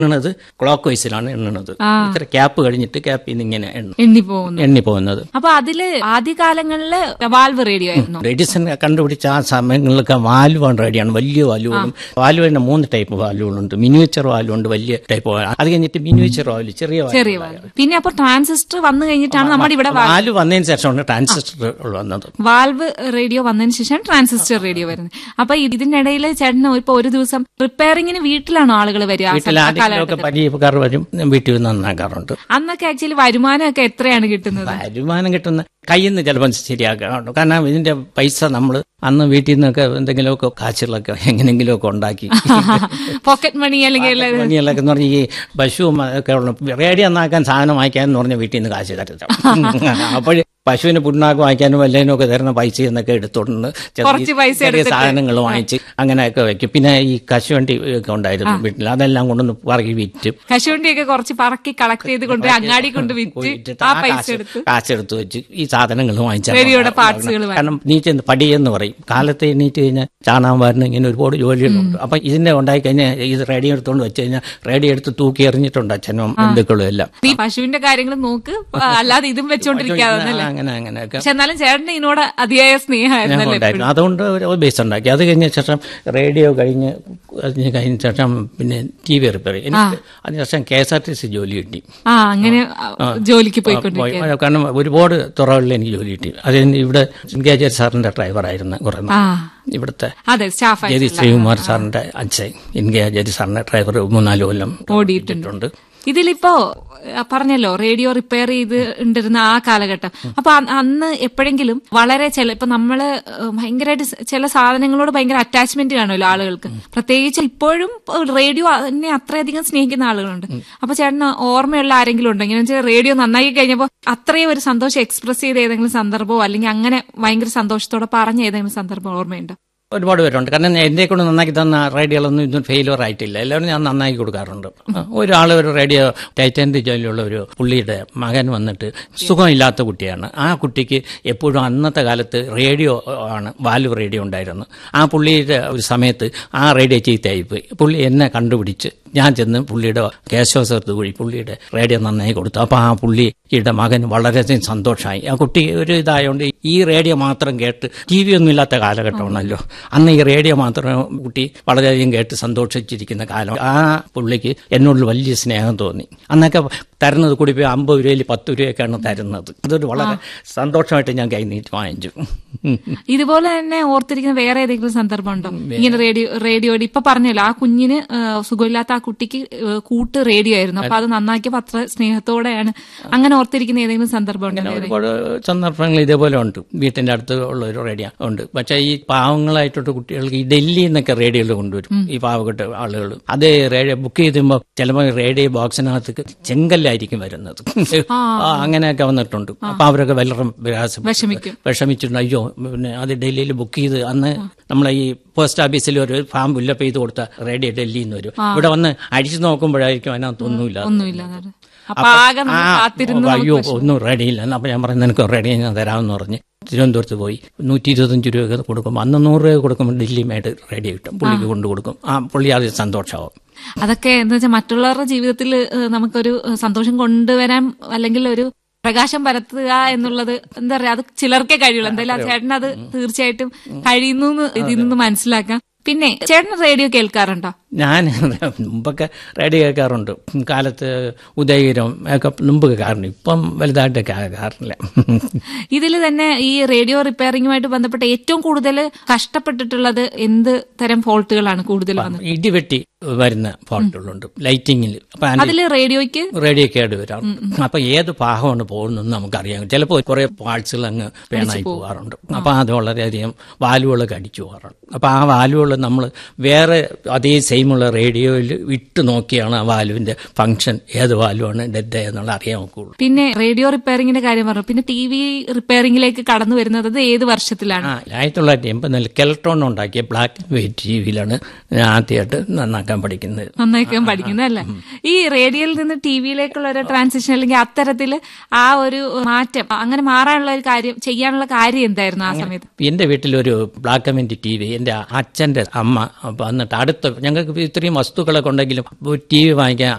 എണ്ണണത് clock വൈസിലാണ് എണ്ണണത് ഇത്ര cap കഴിഞ്ഞിട്ട് ക്യാപ്പിൽ നിന്ന് ഇങ്ങനെ എണ്ണും എണ്ണി പോകുന്നു എണ്ണി പോകുന്നത് അപ്പൊ അതില് ആദ്യകാലങ്ങളില് വാൽവ് റേഡിയോ ആയിരുന്നു എഡിസൺ കണ്ടുപിടിച്ച ആ സമയങ്ങളിലൊക്കെ വാൽവാണ് റെഡിയാണ് വലിയ വാൽവുകളും വാൽവ് തന്നെ മൂന്ന് ടൈപ്പ് വാൽവുകളുണ്ട് മിനിയേച്ചർ വാൽവുണ്ട് വലിയ ടൈപ്പ് അത് കഴിഞ്ഞിട്ട് മിനിയേച്ചർ വാൽവ് ചെറിയ വാൽവ് ചെറിയ വാൽവ് പിന്നെ അപ്പൊ ട്രാൻസിസ്റ്റർ വന്നു കഴിഞ്ഞിട്ടാണ് നമ്മുടെ ഇവിടെ വാ- വാൽവ് വന്നതിന് ശേഷമാണ് ട്രാൻസിസ്റ്റർ വന്നത് വാൽവ് റേഡിയോ വന്നതിന് ശേഷം ട്രാൻസിസ്റ്റർ റേഡിയോ വരുന്നത് അപ്പൊ ഇതിനിടയിൽ ചേട്ടന് ഇപ്പൊ ഒരു ദിവസം റിപ്പയറിങ്ങിന് വീട്ടിലാണോ ആളുകൾ വരിക ആ വീട്ടിൽ സമ- ആ ആരെങ്കിലുമൊക്കെ കാലഘട്ടത്തിൽ പരിചയക്കാർ വരും വീട്ടിൽ നന്നാക്കാറുണ്ട് അന്നൊക്കെ ആക്ച്വലി വരുമാനമൊക്കെ എത്രയാണ് കിട്ടുന്നത് വരുമാനം കിട്ടുന്ന കയ്യിൽ നിന്ന് ചിലപ്പോൾ ശരിയാക്കാറുണ്ട് കാരണം ഇതിന്റെ പൈസ നമ്മൾ അന്ന് വീട്ടിൽ നിന്നൊക്കെ എന്തെങ്കിലുമൊക്കെ കാശുകളൊക്കെ എങ്ങനെയെങ്കിലുമൊക്കെ ഉണ്ടാക്കി പോക്കറ്റ് മണി അല്ലെങ്കിൽ പണികളൊക്കെ എന്ന് പറഞ്ഞ ഈ പശുവും ഒക്കെ ഉള്ള റേഡിയോ നന്നാക്കാൻ സാധനം വാങ്ങിക്കാൻ എന്ന് പറഞ്ഞ വീട്ടിൽ നിന്ന് കാശ് തരത്തില്ല അപ്പോൾ പശുവിന് പുണ്ണാക്ക് വാങ്ങിക്കാനും വല്ലതിനും ഒക്കെ തരുന്ന പൈസ എന്നൊക്കെ എടുത്തോണ്ട് ചെറിയ- കുറച്ച് പൈസ ചെറിയ എടുത്തിട്ട്. സാധനങ്ങൾ വാങ്ങിച്ച് അങ്ങനെയൊക്കെ വെക്കും പിന്നെ ഈ കശുവണ്ടി ഒക്കെ ഉണ്ടായിരുന്നു വീട്ടിൽ അതെല്ലാം കൊണ്ടൊന്ന് പറക്കി വിറ്റ് കശുവണ്ടിയൊക്കെ കുറച്ച് പറക്കി കളക്ട് ചെയ്ത് കൊണ്ട് അങ്ങാടി കൊണ്ട് വിറ്റ് വിറ്റിട്ട് ആ ആ പൈസ കാശ് എടുത്ത് കാശെടുത്ത് വെച്ച് ഈ സാധനങ്ങൾ വാങ്ങിച്ചാൽ റേഡിയോയുടെ പാർട്സുകൾ കാരണം നീ ചെന്ന് പടിയെന്ന് പറയും കാലത്ത് എണീറ്റ് കഴിഞ്ഞാൽ ചാണാൻ വാരുന്ന ഇങ്ങനെ ഒരുപാട് ജോലികളുണ്ട് അപ്പൊ ഇതിന്റെ ഉണ്ടായി കഴിഞ്ഞാൽ ഇത് റേഡിയോ എടുത്തുകൊണ്ട് വെച്ച് കഴിഞ്ഞാൽ റേഡിയോ എടുത്ത് തൂക്കി എറിഞ്ഞിട്ടുണ്ട് അച്ഛനും ബന്ധുക്കളും എല്ലാം നീ പശുവിന്റെ കാര്യങ്ങൾ നോക്ക് ആ, അല്ലാതെ ഇതും വെച്ചോണ്ടിരിക്കാതെ അങ്ങനെ അങ്ങനെയൊക്കെ പക്ഷെ എന്നാലും ചേട്ടന് ഇതിനോട് അതിയായ സ്നേഹമായിരുന്നല്ലേ ഉണ്ടായിരുന്നു അതുകൊണ്ട് ഒരു ബേസ് ഉണ്ടാക്കി അത് കഴിഞ്ഞ ശേഷം റേഡിയോ കഴിഞ്ഞ് അതിന് കഴിഞ്ഞ ശേഷം പിന്നെ ടി വി റിപ്പയർ ചെയ്യും എനിക്ക് അതിനുശേഷം K S R T C ജോലി കിട്ടി ആ അങ്ങനെ ആ, ജോലിക്ക് പോയിക്കൊണ്ടിരിക്കുക പോയി. കാരണം ഒരുപാട് തുറകളിൽ എനിക്ക് ജോലി കിട്ടി അത് ഇവിടെ ഗേജർ സാറിന്റെ ഡ്രൈവറായിരുന്നു കുറെ നാൾ. ആ ഇവിടുത്തെ അതെ സ്റ്റാഫ് ജതി ശ്രീകുമാർ സാറിന്റെ അച്ഛൻ ഇന്ത്യ ജതി സാറിന്റെ ഡ്രൈവർ മൂന്നാല് കൊല്ലം ഓടിയിട്ടുണ്ട് ഇതിലിപ്പോ ആ, പറഞ്ഞല്ലോ റേഡിയോ റിപ്പയർ ചെയ്ത് ഉണ്ടിരുന്ന ആ കാലഘട്ടം അപ്പൊ അ- അന്ന് എപ്പോഴെങ്കിലും വളരെ ചില ഇപ്പൊ നമ്മള് ഭയങ്കരമായിട്ട് സ- ചില സാധനങ്ങളോട് ഭയങ്കര അറ്റാച്ച്മെന്റ് കാണുമല്ലോ ആളുകൾക്ക് പ്രത്യേകിച്ച് ഇപ്പോഴും റേഡിയോ തന്നെ അത്രയധികം സ്നേഹിക്കുന്ന ആളുകളുണ്ട് അപ്പൊ ചേട്ടന് ഓർമ്മയുള്ള ആരെങ്കിലും ഉണ്ടോ ഇങ്ങനെ വെച്ചാൽ റേഡിയോ നന്നായി കഴിഞ്ഞപ്പോൾ അത്രയും ഒരു സന്തോഷം എക്സ്പ്രസ് ചെയ്ത ഏതെങ്കിലും സന്ദർഭമോ അല്ലെങ്കിൽ അങ്ങനെ ഭയങ്കര സന്തോഷത്തോടെ പറഞ്ഞ ഏതെങ്കിലും സന്ദർഭം ഓർമ്മയുണ്ടോ ഒരുപാട് പേരുണ്ട് കാരണം എന്നെ കൊണ്ട് നന്നാക്കി തന്ന റേഡിയോകളൊന്നും ഇന്നും ഫെയിലുവർ ആയിട്ടില്ല എല്ലാവരും ഞാൻ നന്നാക്കി കൊടുക്കാറുണ്ട് ഒരാൾ ഒരു റേഡിയോ ടൈറ്റാനിക് ജോലിയുള്ള ഒരു പുള്ളിയുടെ മകൻ വന്നിട്ട് സുഖമില്ലാത്ത കുട്ടിയാണ് ആ കുട്ടിക്ക് എപ്പോഴും അന്നത്തെ കാലത്ത് റേഡിയോ ആണ് വാൽവ് റേഡിയോ ഉണ്ടായിരുന്നു ആ പുള്ളിയുടെ ഒരു സമയത്ത് ആ റേഡിയോ ചീത്തയായിപ്പോയി പുള്ളി എന്നെ കണ്ടുപിടിച്ച് ഞാൻ ചെന്ന് പുള്ളിയുടെ കേശവസത്ത് വഴി പുള്ളിയുടെ റേഡിയോ നന്നായി കൊടുത്തു അപ്പോൾ ആ പുള്ളിയുടെ മകൻ വളരെയധികം സന്തോഷമായി ആ കുട്ടി ഒരു ഇതായതുകൊണ്ട് ഈ റേഡിയോ മാത്രം കേട്ട് ടി വി ഒന്നും ഇല്ലാത്ത കാലഘട്ടമാണല്ലോ അന്ന് ഈ റേഡിയോ മാത്രം കുട്ടി വളരെയധികം കേട്ട് സന്തോഷിച്ചിരിക്കുന്ന കാലം ആ പുള്ളിക്ക് എന്നോട് വലിയ സ്നേഹം തോന്നി അന്നൊക്കെ തരുന്നത് കൂടി പോയി അമ്പത് രൂപയിൽ പത്ത് രൂപയൊക്കെയാണ് തരുന്നത് അതൊരു വളരെ സന്തോഷമായിട്ട് ഞാൻ കൈ നീട്ടി വാങ്ങിച്ചു ഇതുപോലെ തന്നെ ഓർത്തിരിക്കുന്ന വേറെ ഏതെങ്കിലും സന്ദർഭം ഉണ്ടോ ഇങ്ങനെ റേഡിയോ റേഡിയോയുടെ ഇപ്പൊ പറഞ്ഞല്ലോ ആ കുഞ്ഞിന് ആ, സുഖമില്ലാത്ത ആ കുട്ടിക്ക് ആ, കൂട്ട് റേഡിയോ ആയിരുന്നു അപ്പൊ അത് നന്നാക്കിയപ്പോ അത്ര സ്നേഹത്തോടെയാണ് അങ്ങനെ ഓർത്തിരിക്കുന്ന ഏതെങ്കിലും സന്ദർഭം ഉണ്ടോ വേറെ? ഒരുപാട് സന്ദർഭങ്ങൾ ഇതേപോലെ ഉണ്ട് വീട്ടിന്റെ അടുത്ത് ഉള്ള ഒരു റേഡിയോ ഉണ്ട് പക്ഷേ ഈ പാവങ്ങളായിട്ടുള്ള കുട്ടികൾക്ക് ഈ ഡൽഹിയിൽ നിന്നൊക്കെ റേഡിയോകൾ കൊണ്ടുവരും ഈ പാവപ്പെട്ട ആളുകൾ അത് റേഡിയോ ബുക്ക് ചെയ്തുമ്പോൾ ചിലപ്പോൾ റേഡിയോ ബോക്സിനകത്ത് ചെങ്കല്ലായിരിക്കും വരുന്നത് ആ, അങ്ങനെയൊക്കെ വന്നിട്ടുണ്ട് അപ്പൊ അവരൊക്കെ വളരെ പ്രയാസം വിഷമിക്കും വിഷമിച്ചിട്ടുണ്ട് അയ്യോ പിന്നെ അത് ഡൽഹിയിൽ ബുക്ക് ചെയ്ത് അന്ന് നമ്മളെ ഈ പോസ്റ്റ് ഓഫീസിൽ ഒരു ഫാം ഫില്ലപ്പ് ചെയ്ത് കൊടുത്ത റേഡിയോ ഡൽഹിയിൽ നിന്ന് വരും ഇവിടെ വന്ന് അടിച്ചു നോക്കുമ്പോഴായിരിക്കും അതിനകത്ത് ഒന്നുമില്ല ഒന്നുമില്ല അതാണ്. അപ്പൊ ആകെ നമ്മൾ ആ, കാത്തിരുന്ന് അയ്യോ ഒന്നും റെഡിയില്ല അപ്പൊ ഞാൻ പറഞ്ഞു നിനക്ക് റെഡി ഞാൻ തരാമെന്ന് പറഞ്ഞ് തിരുവനന്തപുരത്ത് പോയി നൂറ്റി ഇരുപത്തഞ്ച് രൂപയൊക്കെ കൊടുക്കും അന്ന് നൂറ് രൂപ കൊടുക്കുമ്പോൾ ഡൽഹിയുമായിട്ട് റെഡി കിട്ടും പുള്ളിക്ക് കൊണ്ടു കൊടുക്കും ആ പുള്ളി അത് സന്തോഷമാവും അതൊക്കെ എന്താ വെച്ചാൽ മറ്റുള്ളവരുടെ ജീവിതത്തിൽ ഏഹ്, നമുക്കൊരു ഏഹ്, സന്തോഷം കൊണ്ടുവരാൻ അല്ലെങ്കിൽ ഒരു പ്രകാശം പരത്തുക എന്നുള്ളത് എന്താ പറയാ അത് ചിലർക്കേ കഴിയുള്ളൂ എന്തായാലും ആ ചേട്ടൻ അത് തീർച്ചയായിട്ടും കഴിയുന്നു എന്ന് ഇതിൽ നിന്ന് മനസ്സിലാക്കാം പിന്നെ ചേട്ടൻ റേഡിയോ കേൾക്കാറുണ്ടോ ഞാൻ മുമ്പൊക്കെ റേഡിയോ കേൾക്കാറുണ്ട് കാലത്ത് ഉദയഗിരം ഒക്കെ മുമ്പ് കേൾക്കാറുണ്ട് ഇപ്പം വലുതായിട്ട് കേൾക്കാറില്ല ഇതിൽ തന്നെ ഈ റേഡിയോ റിപ്പയറിംഗുമായിട്ട് ബന്ധപ്പെട്ട് ഏറ്റവും കൂടുതൽ കഷ്ടപ്പെട്ടിട്ടുള്ളത് എന്ത് തരം ഫോൾട്ടുകളാണ് കൂടുതൽ വന്നത് ഇടിവെട്ടി വരുന്ന ഫോൾട്ടുകളുണ്ട് ലൈറ്റിങ്ങിൽ അപ്പൊ അതിന്റെ അതിൽ റേഡിയോയ്ക്ക് റേഡിയോ കേട് വരാം അപ്പൊ ഏത് ഭാഗമാണ് പോകുന്നതെന്ന് നമുക്കറിയാം ചിലപ്പോൾ കുറെ പാർട്സുകൾ അങ്ങ് പേണായി പോകാറുണ്ട് അപ്പൊ അത് വളരെയധികം വാലുകളൊക്കെ അടിച്ചു പോകാറുണ്ട് അപ്പൊ ആ വാലുകൾ നമ്മൾ വേറെ അതേ സെയിമുള്ള റേഡിയോയിൽ ഇട്ട് നോക്കിയാണ് ആ വാലുവിന്റെ ഫംഗ്ഷൻ ഏത് വാലുവാണ് ഡെഡ് എന്നുള്ള അറിയാൻ നോക്കുള്ളൂ പിന്നെ റേഡിയോ റിപ്പയറിംഗിന്റെ കാര്യം പറഞ്ഞു പിന്നെ ടി വി റിപ്പയറിംഗിലേക്ക് കടന്നു വരുന്നത് അത് ഏത് വർഷത്തിലാണ് ആ ആയിരത്തി തൊള്ളായിരത്തി എൺപതിൽ കെൽട്രോൺ ഉണ്ടാക്കിയ ബ്ലാക്ക് ആൻഡ് വൈറ്റ് ടി വിയിലാണ് ഞാൻ ആദ്യമായിട്ട് നന്നാക്കാൻ പഠിക്കുന്നത് നന്നായിക്കാൻ പഠിക്കുന്നത് അല്ലേ ഈ റേഡിയോയിൽ നിന്ന് ടി വിയിലേക്കുള്ള ഒരു ട്രാൻസിഷൻ അല്ലെങ്കിൽ അത്തരത്തിൽ ആ ഒരു മാറ്റം അങ്ങനെ മാറാനുള്ള ഒരു കാര്യം ചെയ്യാനുള്ള കാര്യം എന്തായിരുന്നു ആ സമയത്ത് എന്റെ വീട്ടിലൊരു black and white T V എന്റെ അച്ഛന്റെ അമ്മ വന്നിട്ട് അടുത്ത ഞങ്ങൾക്ക് ഇത്രയും വസ്തുക്കളൊക്കെ ഉണ്ടെങ്കിലും ടി വി വാങ്ങിക്കാൻ